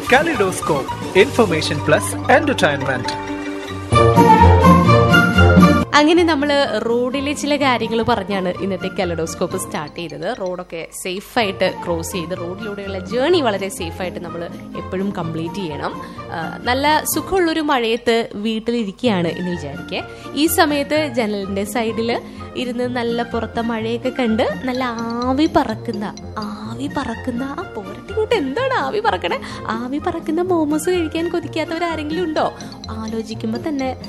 kaleidoscope information plus entertainment അങ്ങനെ നമ്മൾ റോഡിലെ ചില കാര്യങ്ങൾ പറഞ്ഞാണ് ഇന്നത്തെ കലഡോസ്കോപ്പ് സ്റ്റാർട്ട് ചെയ്തത് റോഡൊക്കെ സേഫായിട്ട് ക്രോസ് ചെയ്ത് റോഡിലൂടെയുള്ള ജേണി വളരെ സേഫായിട്ട് നമ്മൾ എപ്പോഴും കംപ്ലീറ്റ് ചെയ്യണം ആ, നല്ല സുഖമുള്ളൊരു മഴയത്ത് വീട്ടിലിരിക്കുകയാണ് എന്ന് വിചാരിക്കേ ഈ സമയത്ത് ജനലിന്റെ സൈഡിൽ ഇരുന്ന് നല്ല പുറത്തെ മഴയൊക്കെ കണ്ട് നല്ല ആവി പറക്കുന്ന ആവി പറക്കുന്ന ആ പോരട്ടിങ്ങോട്ട് എന്താണ് ആവി പറക്കണേ ആവി പറക്കുന്ന മോമോസ് കഴിക്കാൻ കൊതിക്കാത്തവരാരെങ്കിലും ഉണ്ടോ ആലോചിക്കുമ്പോൾ തന്നെ